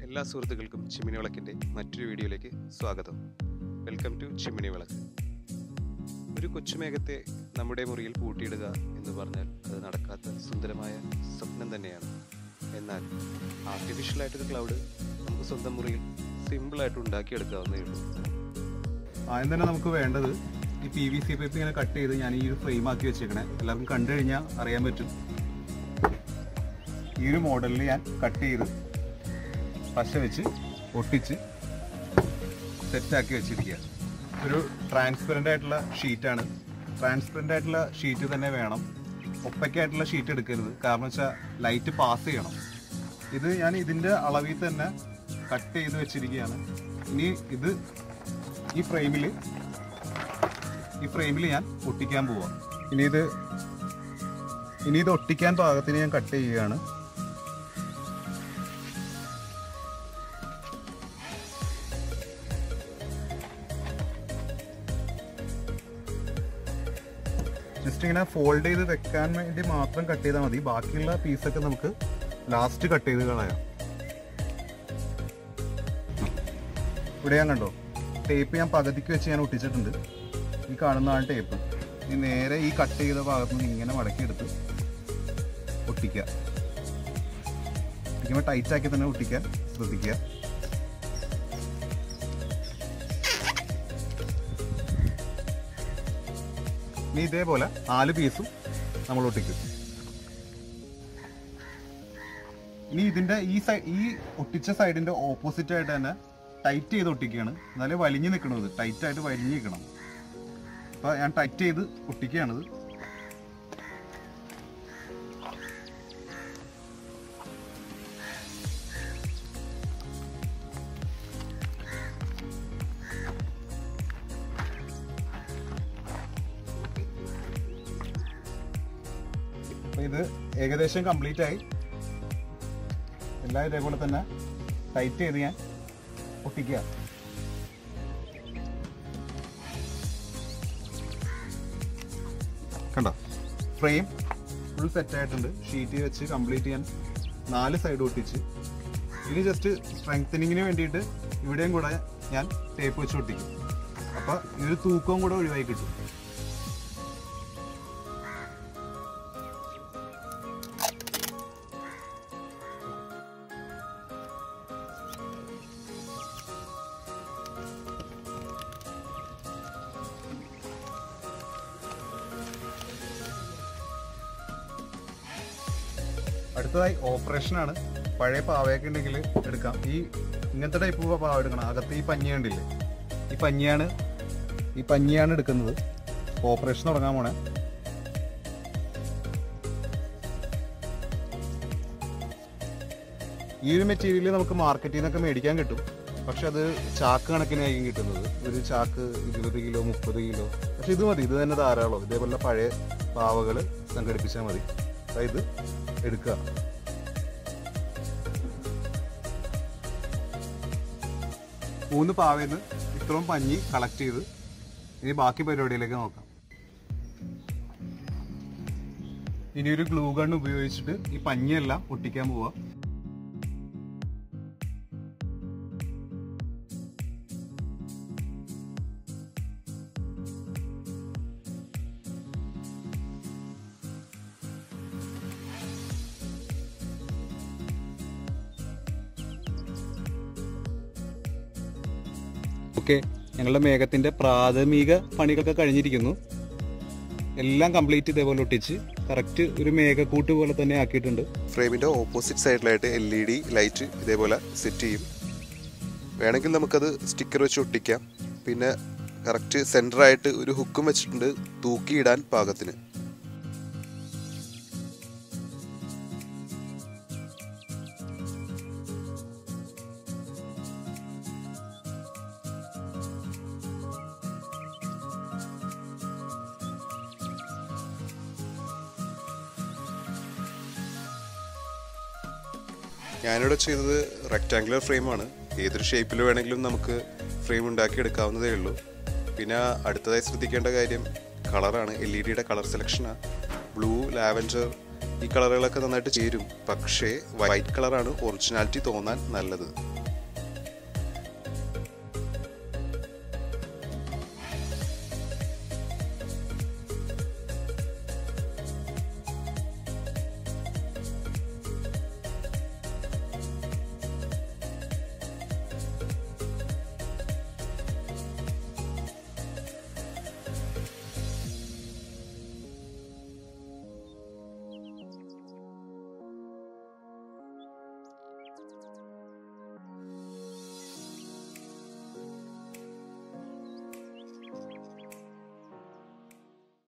എല്ലാ സുഹൃത്തുക്കൾക്കും ചിമ്മിനി വിളക്കിൻ്റെ മറ്റൊരു വീഡിയോയിലേക്ക് സ്വാഗതം വെൽക്കം ടു ചിമ്മിനി വിളക്ക് ഒരു കൊച്ചുമേഘത്തെ നമ്മുടെ മുറിയിൽ പൂട്ടിയിടുക എന്ന് പറഞ്ഞാൽ അത് നടക്കാത്ത സുന്ദരമായ സ്വപ്നം തന്നെയാണ് എന്നാൽ ആർട്ടിഫിഷ്യലായിട്ടൊരു ക്ലൗഡ് നമുക്ക് സ്വന്തം മുറിയിൽ സിമ്പിളായിട്ട് ഉണ്ടാക്കിയെടുക്കാവുന്നതേ ഉള്ളൂ ആദ്യം തന്നെ നമുക്ക് വേണ്ടത് ഈ പി വി സി പൈപ്പ് ഇങ്ങനെ കട്ട് ചെയ്ത് ഞാൻ ഈ ഒരു ഫ്രെയിം ആക്കി വെച്ചേക്കണേ എല്ലാവർക്കും കണ്ടു കഴിഞ്ഞാൽ അറിയാൻ പറ്റും ഈ ഒരു മോഡലിൽ ഞാൻ കട്ട് ചെയ്ത് പശ വെച്ച് ഒട്ടിച്ച് സെറ്റാക്കി വെച്ചിരിക്കുക ഒരു ട്രാൻസ്പെറൻ്റ് ആയിട്ടുള്ള ഷീറ്റാണ് ട്രാൻസ്പെറൻ്റ് ആയിട്ടുള്ള ഷീറ്റ് തന്നെ വേണം ഒപ്പയ്ക്കായിട്ടുള്ള ഷീറ്റ് എടുക്കരുത് കാരണം വെച്ചാൽ ലൈറ്റ് പാസ് ചെയ്യണം ഇത് ഞാൻ ഇതിൻ്റെ അളവിൽ തന്നെ കട്ട് ചെയ്ത് വെച്ചിരിക്കുകയാണ് ഇനി ഇത് ഈ ഫ്രെയിമിൽ ഈ ഫ്രെയിമിൽ ഞാൻ ഒട്ടിക്കാൻ പോവാം ഇനി ഇത് ഇനി ഇത് ഒട്ടിക്കാൻ പാകത്തിന് ഞാൻ കട്ട് ചെയ്യുകയാണ് ജസ്റ്റ് ഇങ്ങനെ ഫോൾഡ് ചെയ്ത് വെക്കാൻ വേണ്ടി മാത്രം കട്ട് ചെയ്താൽ മതി ബാക്കിയുള്ള പീസൊക്കെ നമുക്ക് ലാസ്റ്റ് കട്ട് ചെയ്ത് കളയാം ഇവിടെ ഞാൻ കണ്ടോ ടേപ്പ് ഞാൻ പകുതിക്ക് വെച്ച് ഞാൻ ഒട്ടിച്ചിട്ടുണ്ട് ഈ കാണുന്നതാണ് ടേപ്പ് ഈ നേരെ ഈ കട്ട് ചെയ്ത ഭാഗത്ത് നിന്ന് ഇങ്ങനെ മടക്കിയെടുത്ത് ഒട്ടിക്കുക ഒട്ടിക്കുമ്പോൾ ടൈറ്റ് ആക്കി തന്നെ ഒട്ടിക്കാൻ ശ്രദ്ധിക്കുക ഇനി ഇതേപോലെ നാല് പീസും നമ്മൾ ഒട്ടിക്കും ഇനി ഇതിന്റെ ഈ സൈഡ് ഈ ഒട്ടിച്ച സൈഡിന്റെ ഓപ്പോസിറ്റ് ആയിട്ട് തന്നെ ടൈറ്റ് ചെയ്ത് ഒട്ടിക്കുകയാണ് എന്നാലേ വലിഞ്ഞു നിൽക്കണത് ടൈറ്റ് ആയിട്ട് വലിഞ്ഞു നിൽക്കണം അപ്പൊ ഞാൻ ടൈറ്റ് ചെയ്ത് ഒട്ടിക്കുകയാണിത് അപ്പൊ ഇത് ഏകദേശം കംപ്ലീറ്റ് ആയി എല്ലാം ഇതേപോലെ തന്നെ ടൈറ്റ് ചെയ്ത് ഞാൻ ഒട്ടിക്കുക കണ്ടോ ഫ്രെയിം ഫുൾ സെറ്റ് ആയിട്ടുണ്ട് ഷീറ്റ് വെച്ച് കംപ്ലീറ്റ് ചെയ്യാൻ നാല് സൈഡ് ഒട്ടിച്ച് ഇനി ജസ്റ്റ് സ്ട്രെങ്തനിങ്ങിന് വേണ്ടിയിട്ട് ഇവിടെയും കൂടെ ഞാൻ ടേപ്പ് വെച്ച് ഒട്ടിക്കും അപ്പൊ ഇതൊരു തൂക്കവും കൂടെ ഒഴിവായി കിട്ടും അടുത്തതായി ഓപ്പറേഷൻ ആണ് പഴയ പാവയൊക്കെ ഉണ്ടെങ്കിൽ എടുക്കാം ഈ ഇങ്ങനത്തെ ടൈപ്പ് പാവ എടുക്കണം അകത്ത് ഈ പഞ്ഞി കണ്ടില്ലേ ഈ പഞ്ഞിയാണ് ഈ പഞ്ഞിയാണ് എടുക്കുന്നത് ഓപ്പറേഷൻ തുടങ്ങാൻ പോണേ ഈ ഒരു മെറ്റീരിയൽ നമുക്ക് മാർക്കറ്റിൽ നിന്നൊക്കെ മേടിക്കാൻ കിട്ടും പക്ഷെ അത് ചാക്ക് കണക്കിനായിരിക്കും കിട്ടുന്നത് ഒരു ചാക്ക് ഇരുപത് കിലോ മുപ്പത് കിലോ പക്ഷെ ഇത് മതി ഇത് തന്നെ ധാരാളം ഇതേപോലെ പഴയ പാവകൾ സംഘടിപ്പിച്ചാൽ മതി അതായത് എടുക്കുക മൂന്ന് പാവയിൽ ഇത്രയും പഞ്ഞി കളക്ട് ചെയ്ത് ഇനി ബാക്കി പരിപാടിയിലേക്ക് നോക്കാം ഇനി ഒരു ഗ്ലൂ ഗൺ ഉപയോഗിച്ചിട്ട് ഈ പഞ്ഞിയെല്ലാം ഒട്ടിക്കാൻ പോവാ ഓക്കെ ഞങ്ങളുടെ മേഘത്തിന്റെ പ്രാഥമിക പണികളൊക്കെ കഴിഞ്ഞിരിക്കുന്നു എല്ലാം കംപ്ലീറ്റ് ഇതേപോലെ ഒട്ടിച്ച് കറക്റ്റ് ഒരു മേഘക്കൂട്ട് പോലെ തന്നെ ആക്കിയിട്ടുണ്ട് ഫ്രെയിമിൻ്റെ ഓപ്പോസിറ്റ് സൈഡിലായിട്ട് എൽ ഇ ഡി ലൈറ്റ് ഇതേപോലെ സെറ്റ് ചെയ്യും വേണമെങ്കിൽ നമുക്കത് സ്റ്റിക്കർ വെച്ച് ഒട്ടിക്കാം പിന്നെ കറക്റ്റ് സെൻറ്ററായിട്ട് ഒരു ഹുക്കും വെച്ചിട്ടുണ്ട് തൂക്കിയിടാൻ പാകത്തിന് ഞാനിവിടെ ചെയ്തത് റെക്റ്റാങ്കുലർ ഫ്രെയിമാണ് ഏതൊരു ഷേപ്പിൽ വേണമെങ്കിലും നമുക്ക് ഫ്രെയിം ഉണ്ടാക്കിയെടുക്കാവുന്നതേ ഉള്ളൂ പിന്നെ അടുത്തതായി ശ്രദ്ധിക്കേണ്ട കാര്യം കളറാണ് എൽ ഇ ഡിയുടെ കളർ സെലക്ഷനാണ് ബ്ലൂ ലാവൻഡർ ഈ കളറുകളൊക്കെ നന്നായിട്ട് ചേരും പക്ഷേ വൈറ്റ് കളറാണ് ഒറിജിനാലിറ്റി തോന്നാൻ നല്ലത്